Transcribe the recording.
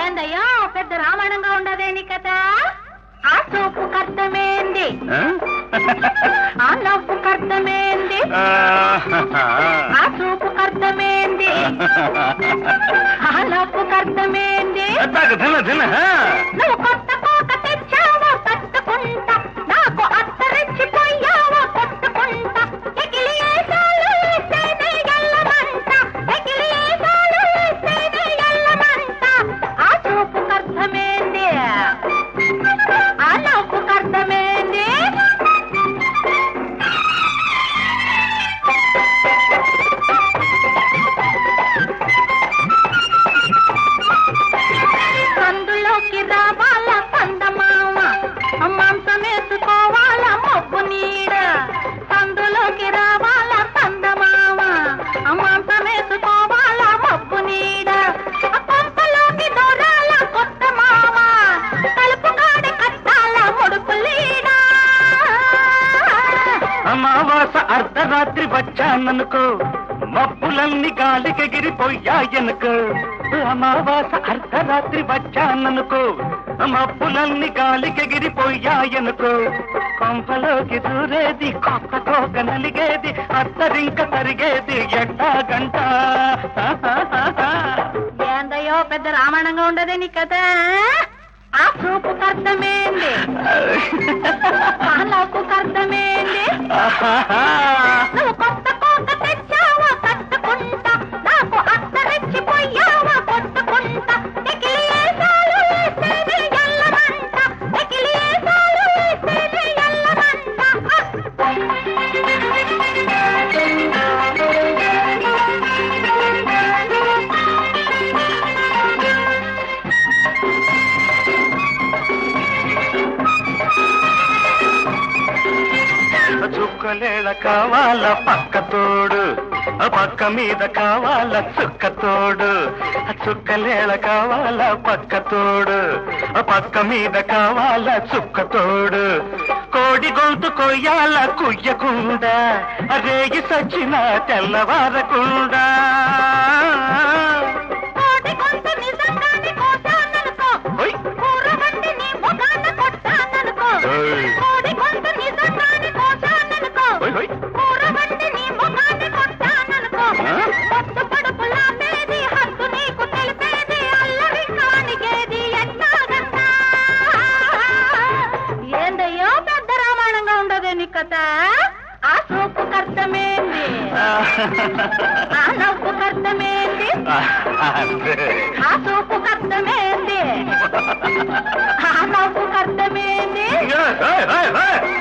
ఏందయ్యో పెద్ద రామాయణంగా ఉండదేని కదా ఆ చూపు కర్తమేంది ఆ నవ్వు కర్తమేంది ఆ చూపు కర్తమేంది ఆ నవ్వు కర్తమేంది తాగు తిన తిన నువ్వు కొత్త కోట తెచ్చావో తట్టుకుంటా నాకు అత్తరెచ్చిపోయావో కొట్టుకుంటా ఎగిలి ఏసాలు వేస్తేనే ఎల్లమంట ఎగిలి ఏసాలు వేస్తేనే ఎల్లమంట ఆ చూపు అర్థమేంది ఆ నవ్వు అర్థమేంది సందులోకి రావాల పందమామ మాంసం వేసుకోవాల మబ్బు నీడ సందులోకి రావాల పందమామ మాంసం వేసుకోవాల మబ్బు నీడ పంపలోకి దూరాల కొత్త మామ తలుపు కాడ కట్టాల ముడుపు లీడ అమావాస అర్ధరాత్రి వచ్చాననుకో మబ్బులన్నీ గాలికెగిరిపోయాయనుకో అమావాస అర్ధరాత్రి వచ్చాననుకో మబ్బులన్నీ గాలికెగిరిపోయాయనుకో కొంపలోకి దూరేది కొత్త కోక నలిగేది అత్తరింక తరిగేది ఎట్టా గంట ఏందయ్యో పెద్ద రామాయణంగా ఉండదే నీ కథ ఆ చూపు అర్థమేంది ఆ నవ్వు అర్థమేంది నువ్వు కొత్త కోట తెచ్చావా కట్టుకుంటా నాకు అత్తరెచ్చిపోయావా కొట్టుకుంటా ఎకిలి ఏసాలు వేస్తేనే ఎల్లమంట ఎకిలి ఏసాలు వేస్తేనే ఎల్లమంట చుక్కలేళ కావాల పక్క తోడు ఆ పక్క మీద కావాల చుక్క తోడు ఆ చుక్కలేళ కావాల పక్క తోడు ఆ పక్క మీద కావాల చుక్క తోడు కోడి గొంతు కొయ్యాల కుయ్యకుండా రేగి సచ్చిన తెల్లవారకుండా కోటి కొంత నిజంగానే కోసాననుకో ఓయ్. కూర వండి నీ ముఖాన కొట్టాననుకో ఓయ్. కోడి కొంత నిజంగానే కోసాననుకో ఓయ్, ఓయ్. కూర వండి నీ ముఖాన కొట్టాననుకో ఆ? పొత్తు పడుపులాపేది హద్దు నీకు తెలిపేది అల్లరి కానికేది ఎట్టాగన్నా ఏందయ్యో పెద్ద రామాయణంగా ఉండదే నీ కథ ఆ సూపు కర్తమేంది ఆ నవ్వు కర్తమేంది అంతే ఆ చూపు కర్తమేంది ఆ నవ్వు కర్తమేంది ఏయ్, ఏయ్, ఏయ్, ఏయ్.